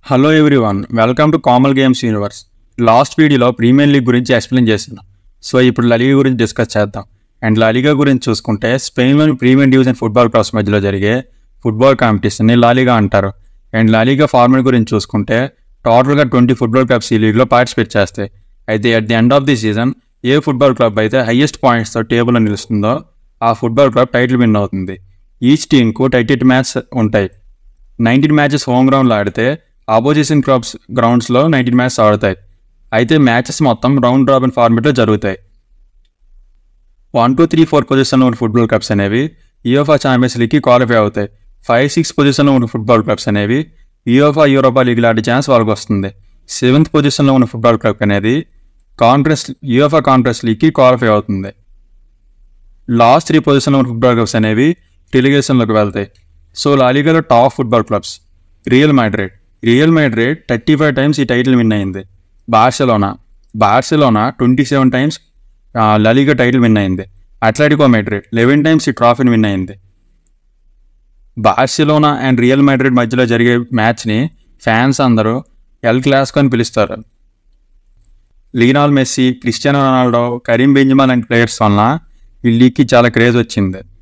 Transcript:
hello everyone welcome to Kamal games universe last వీడియోలో Premier League గురించి explain చేస్తున్నాం so ఇప్పుడు లలిగా గురించి డిస్కస్ చేద్దాం అండ్ లలిగా గురించి చూసుకుంటే స్పెయిన్లోని ప్రీమియర్ డివిజన్ ఫుట్బాల్ క్లబ్స్ మధ్యలో జరిగే ఫుట్బాల్ కాంపిటీషన్ని లాలిగా అంటారు అండ్ లాలిగా ఫార్మేట్ గురించి చూసుకుంటే టోటల్గా ట్వంటీ ఫుట్బాల్ క్లబ్స్ ఈ లీగ్లో పార్టిసిపేట్ చేస్తాయి అయితే at the end of the season ఏ ఫుట్బాల్ క్లబ్ అయితే హైయెస్ట్ పాయింట్స్తో టేబుల్లో నిలుస్తుందో ఆ ఫుట్బాల్ క్లబ్ టైటిల్ విన్ అవుతుంది ఈచ్ టీంకు టైటిల్ మ్యాచ్ ఉంటాయి నైన్టీన్ మ్యాచెస్ హోమ్ గ్రౌండ్లో ఆడితే ఆపోజిషన్ క్లబ్స్ గ్రౌండ్స్లో నైన్టీన్ మ్యాచెస్ ఆడతాయి అయితే మ్యాచెస్ మొత్తం రౌండ్ రాబిన్ ఫార్మేట్లో జరుగుతాయి వన్ టూ త్రీ ఫోర్ పొజిషన్లో ఉన్న ఫుట్బాల్ క్లబ్స్ అనేవి యూఎఫా ఛాంపియన్స్ లీగ్కి క్వాలిఫై అవుతాయి ఫైవ్ సిక్స్ పొజిషన్లో ఉన్న ఫుట్బాల్ క్లబ్స్ అనేవి యూఎఫా యూరోపా లీగ్లో ఆడే ఛాన్స్ వాళ్ళకి వస్తుంది సెవెంత్ పొజిషన్లో ఉన్న ఫుట్బాల్ క్లబ్ అనేది కాంట్రెస్ యూఎఫా కాంట్రెస్ లీగ్కి క్వాలిఫై అవుతుంది లాస్ట్ త్రీ పొజిషన్లో ఉన్న ఫుట్బాల్ క్లబ్స్ అనేవి టెలిగేషన్లోకి వెళ్తాయి సో లాలిగాలో top football clubs Real Madrid Real Madrid thirty five times ఈ టైటిల్ విన్ అయింది Barcelona Barcelona twenty seven times La Liga title win అయింది అట్లాటికో మైడ్రేడ్ లెవెన్ టైమ్స్ ఈ ట్రాఫీని విన్ అయింది బార్సిలోనా అండ్ రియల్ మైడ్రిడ్ మధ్యలో జరిగే మ్యాచ్ని ఫ్యాన్స్ అందరూ ఎల్ క్లాస్కో అని పిలుస్తారు Lionel Messi Cristiano Ronaldo Karim బెంజమా లాంటి ప్లేయర్స్ వలన ఈ లీగ్కి చాలా క్రేజ్ వచ్చింది